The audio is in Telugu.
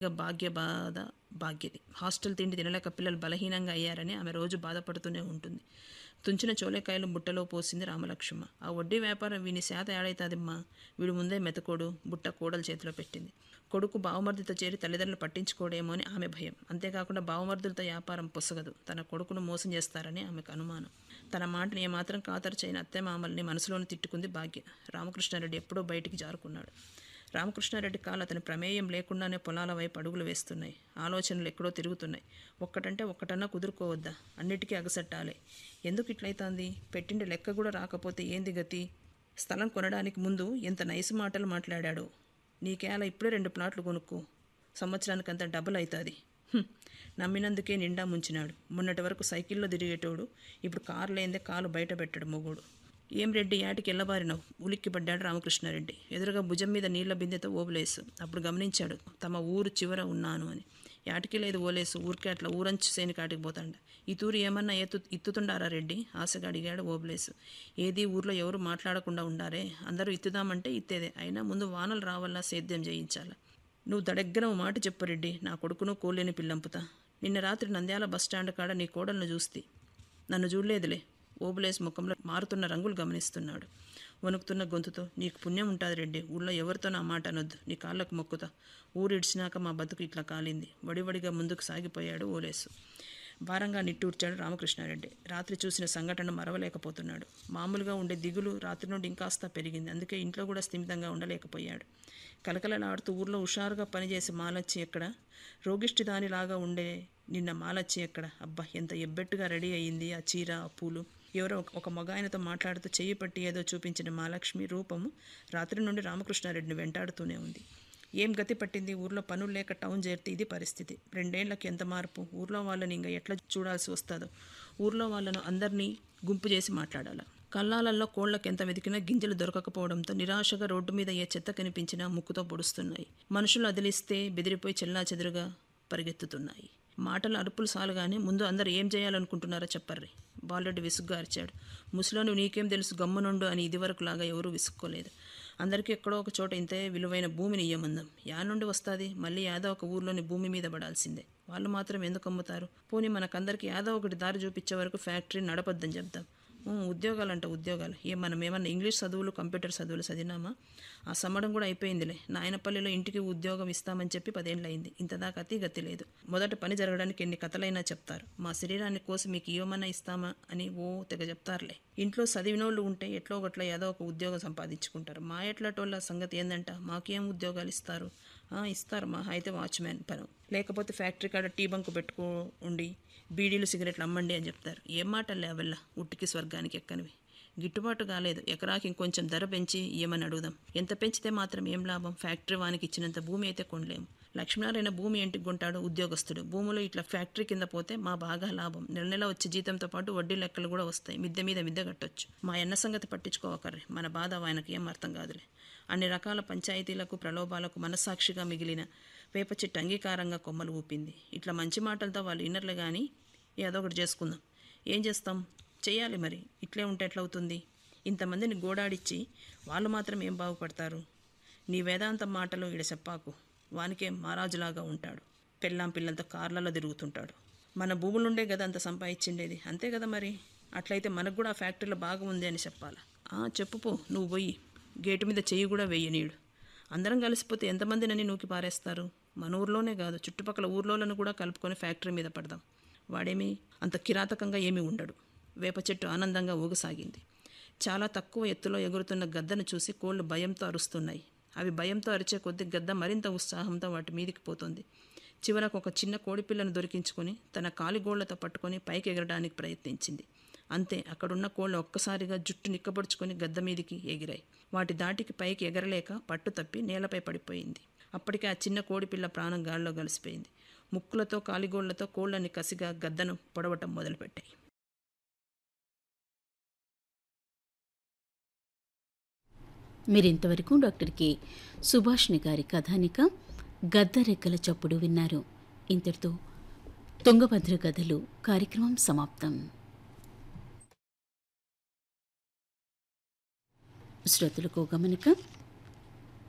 ఇక భాగ్య బాధ భాగ్యది హాస్టల్ తిండి తినలేక పిల్లలు బలహీనంగా అయ్యారని ఆమె రోజు బాధపడుతూనే ఉంటుంది తుంచిన చోలేకాయలు బుట్టలో పోసింది రామలక్ష్మ ఆ వడ్డీ వ్యాపారం వీని శాత ఏడైతాదిమ్మా వీడు ముందే మెతకోడు బుట్ట కోడల చేతిలో పెట్టింది కొడుకు బావమర్దితో చేరి తల్లిదండ్రులు పట్టించుకోడేమో అని ఆమె భయం అంతేకాకుండా బావమర్దులతో వ్యాపారం పొసగదు తన కొడుకును మోసం చేస్తారని ఆమెకు అనుమానం తన మాటని ఏమాత్రం ఖాతరు చేయని అత్తే మామల్ని మనసులోనే తిట్టుకుంది భాగ్య రామకృష్ణారెడ్డి ఎప్పుడో బయటికి జారుకున్నాడు రామకృష్ణారెడ్డి కాలు అతని ప్రమేయం లేకుండానే పొలాల వైపు అడుగులు వేస్తున్నాయి ఆలోచనలు ఎక్కడో తిరుగుతున్నాయి ఒక్కటంటే ఒక్కటన్నా కుదురుకోవద్దా అన్నిటికీ అగసట్టాలి ఎందుకు ఇట్లయితాంది పెట్టిండి లెక్క కూడా రాకపోతే ఏంది గతి స్థలం కొనడానికి ముందు ఎంత నైసు మాటలు మాట్లాడాడో నీకేలా ఇప్పుడే రెండు ప్లాట్లు కొనుక్కో సంవత్సరానికి అంత డబుల్ అవుతుంది నమ్మినందుకే నిండా ముంచినాడు మొన్నటి వరకు సైకిల్లో తిరిగేటోడు ఇప్పుడు కారు లేదే కాలు బయట పెట్టాడు మొగుడు ఏం రెడ్డి యాటికి ఎల్లబారినావు ఉలిక్కిపడ్డాడు రామకృష్ణారెడ్డి ఎదురుగా భుజం మీద నీళ్ల బిందెతో ఓబులేసు అప్పుడు గమనించాడు తమ ఊరు చివర ఉన్నాను అని యాటికి లేదు ఓలేసు ఊరికే అట్లా ఊరంచు సేని కాటికి పోతాండ ఈ తూరు ఏమన్నా ఎత్తు ఇత్తుతుండారా రెడ్డి ఆశగా అడిగాడు ఓబులేసు ఏది ఊర్లో ఎవరు మాట్లాడకుండా ఉండారే అందరూ ఇత్తుదామంటే ఇత్తేదే అయినా ముందు వానలు రావాలా సేద్యం చేయించాలా నువ్వు దడగ్గర ఓ మాట చెప్పు రెడ్డి నా కొడుకును కోలేని పిల్లంపుతా నిన్న రాత్రి నంద్యాల బస్టాండ్ కాడ నీ కోడలను చూస్తి నన్ను చూడలేదులే ఓబులేస్ ముఖంలో మారుతున్న రంగులు గమనిస్తున్నాడు వణుకుతున్న గొంతుతో నీకు పుణ్యం ఉంటుంది రెడ్డి ఊళ్ళో ఎవరితో నా మాట అనొద్దు నీ కాళ్ళకు మొక్కుతా ఊరు ఇడిచినాక మా బతుకు ఇట్లా కాలింది వడివడిగా ముందుకు సాగిపోయాడు ఓలేసు భారంగా నిట్టూర్చాడు రామకృష్ణారెడ్డి రాత్రి చూసిన సంఘటన మరవలేకపోతున్నాడు మామూలుగా ఉండే దిగులు రాత్రి నుండి ఇంకాస్త పెరిగింది అందుకే ఇంట్లో కూడా స్థిమితంగా ఉండలేకపోయాడు కలకలలాడుతూ ఊర్లో హుషారుగా పనిచేసే మాలచ్చి ఎక్కడ రోగిష్టి దానిలాగా ఉండే నిన్న మాలచ్చి ఎక్కడ అబ్బా ఎంత ఎబ్బెట్టుగా రెడీ అయ్యింది ఆ చీర ఆ పూలు ఎవరో ఒక- ఒక మగాయనతో మాట్లాడుతూ చెయ్యి పట్టి ఏదో చూపించిన మహాలక్ష్మి రూపము రాత్రి నుండి రామకృష్ణారెడ్డిని వెంటాడుతూనే ఉంది ఏం గతి పట్టింది ఊర్లో పనులు లేక టౌన్ చేరితే ఇది పరిస్థితి రెండేళ్లకి ఎంత మార్పు ఊర్లో వాళ్ళని ఇంకా ఎట్లా చూడాల్సి వస్తుందో ఊర్లో వాళ్ళను అందరినీ గుంపు చేసి మాట్లాడాలి కల్లాలల్లో కోళ్లకు ఎంత వెతికినా గింజలు దొరకకపోవడంతో నిరాశగా రోడ్డు మీద ఏ చెత్త కనిపించినా ముక్కుతో పొడుస్తున్నాయి మనుషులు అదిలిస్తే బెదిరిపోయి చెల్లా చెదురుగా పరిగెత్తుతున్నాయి మాటలు అరుపులు సాలుగానే ముందు అందరు ఏం చేయాలనుకుంటున్నారో చెప్పర్రి బాలరెడ్డి విసుగ్గా అరిచాడు ముసలోను నీకేం తెలుసు గమ్మునుండు అని ఇదివరకు లాగా ఎవరూ విసుక్కోలేదు అందరికీ ఎక్కడో ఒక చోట ఇంతే విలువైన భూమిని ఇయ్యమందాం యా నుండి వస్తుంది మళ్ళీ యాదో ఒక ఊర్లోని భూమి మీద పడాల్సిందే వాళ్ళు మాత్రం ఎందుకు అమ్ముతారు పోనీ మనకందరికి యాదో ఒకటి దారి చూపించే వరకు ఫ్యాక్టరీ నడపద్దని చెప్దాం ఊ, ఉద్యోగాలంట ఉద్యోగాలు ఏ మనం ఏమన్నా ఇంగ్లీష్ చదువులు కంప్యూటర్ చదువులు చదివినామా ఆ సమ్మడం కూడా అయిపోయిందిలే నాయనపల్లిలో ఇంటికి ఉద్యోగం ఇస్తామని చెప్పి పదేళ్ళు అయింది ఇంతదాకా అతి గతి లేదు మొదట పని జరగడానికి ఎన్ని కథలైనా చెప్తారు మా శరీరాన్ని కోసి మీకు ఇవ్వమన్నా ఇస్తామా అని ఓ తెగ చెప్తారులే ఇంట్లో చదివినోళ్ళు ఉంటే ఎట్లో ఒకట్లా ఏదో ఒక ఉద్యోగం సంపాదించుకుంటారు మా ఎట్లాటోళ్ళ సంగతి ఏందంట మాకేం ఉద్యోగాలు ఇస్తారు ఆ, ఇస్తారు మా అయితే వాచ్మ్యాన్ పను లేకపోతే ఫ్యాక్టరీ కాడ టీ బంకు పెట్టుకో ఉండి బీడీలు సిగరెట్లు అమ్మండి అని చెప్తారు ఏం మాటలే అవెల్లా ఉట్టికి స్వర్గానికి ఎక్కనివి గిట్టుబాటు కాలేదు ఎకరాకి ఇంకొంచెం ధర పెంచి ఇయ్యమని అడుగుదాం ఎంత పెంచితే మాత్రం ఏం లాభం ఫ్యాక్టరీ వానికి ఇచ్చినంత భూమి అయితే కొనలేము లక్ష్మీనారాయణ భూమి ఇంటికి కొంటాడు ఉద్యోగస్తుడు భూములు ఇట్లా ఫ్యాక్టరీ కింద పోతే మా బాగా లాభం నెల నెల వచ్చే జీతంతో పాటు వడ్డీ లెక్కలు కూడా వస్తాయి మిద్దె మీద మిద్దె కట్టొచ్చు మా ఎన్న సంగతి పట్టించుకోవకర్రి మన బాధ ఆయనకి ఏం అర్థం కాదులే అన్ని రకాల పంచాయతీలకు ప్రలోభాలకు మనస్సాక్షిగా మిగిలిన వేప చెట్టు అంగీకారంగా కొమ్మలు ఊపింది ఇట్లా మంచి మాటలతో వాళ్ళు ఇన్నర్లు కానీ ఏదో ఒకటి చేసుకుందాం ఏం చేస్తాం చెయ్యాలి మరి ఇట్లే ఉంటే ఎట్లవుతుంది ఇంతమందిని గోడాడిచ్చి వాళ్ళు మాత్రం ఏం బాగుపడతారు నీ వేదాంతం మాటలు ఈడ చెప్పాకు వానికేం మహారాజులాగా ఉంటాడు పెళ్ళాం పిల్లలతో కార్లలో తిరుగుతుంటాడు మన భూములుండే కదా అంత సంపాదించిండేది అంతే కదా మరి అట్లయితే మనకు కూడా ఆ ఫ్యాక్టరీలో బాగా ఉంది అని చెప్పాలా ఆ, చెప్పు పో నువ్వు పోయి గేటు మీద చెయ్యి కూడా వెయ్యనీయుడు అందరం కలిసిపోతే ఎంతమందినని నూకి పారేస్తారు మన ఊర్లోనే కాదు చుట్టుపక్కల ఊర్లోలను కూడా కలుపుకొని ఫ్యాక్టరీ మీద పడదాం వాడేమీ అంత కిరాతకంగా ఏమీ ఉండడు వేప చెట్టు ఆనందంగా ఊగసాగింది చాలా తక్కువ ఎత్తులో ఎగురుతున్న గద్దను చూసి కోళ్లు భయంతో అరుస్తున్నాయి అవి భయంతో అరిచే కొద్దీ గద్ద మరింత ఉత్సాహంతో వాటి మీదికి పోతుంది చివరకు ఒక చిన్న కోడిపిల్లను దొరికించుకొని తన కాలిగోళ్లతో పట్టుకొని పైకి ఎగరడానికి ప్రయత్నించింది అంతే అక్కడున్న కోళ్ళు ఒక్కసారిగా జుట్టు నిక్కబడుచుకొని గద్ద మీదికి ఎగిరాయి వాటి దాటికి పైకి ఎగరలేక పట్టు తప్పి నేలపై పడిపోయింది అప్పటికే ఆ చిన్న కోడిపిల్ల ప్రాణం గాల్లో కలిసిపోయింది ముక్కులతో కాలిగోళ్లతో కోళ్ళని కసిగా గద్దను పొడవటం మొదలుపెట్టాయి మీరింతవరకు డాక్టర్ కె సుభాష్ని గారి కథానిక గద్దరెక్కల చప్పుడు విన్నారు ఇంతటితో తుంగభద్ర కథలు కార్యక్రమం సమాప్తం శ్రోతలకు గమనిక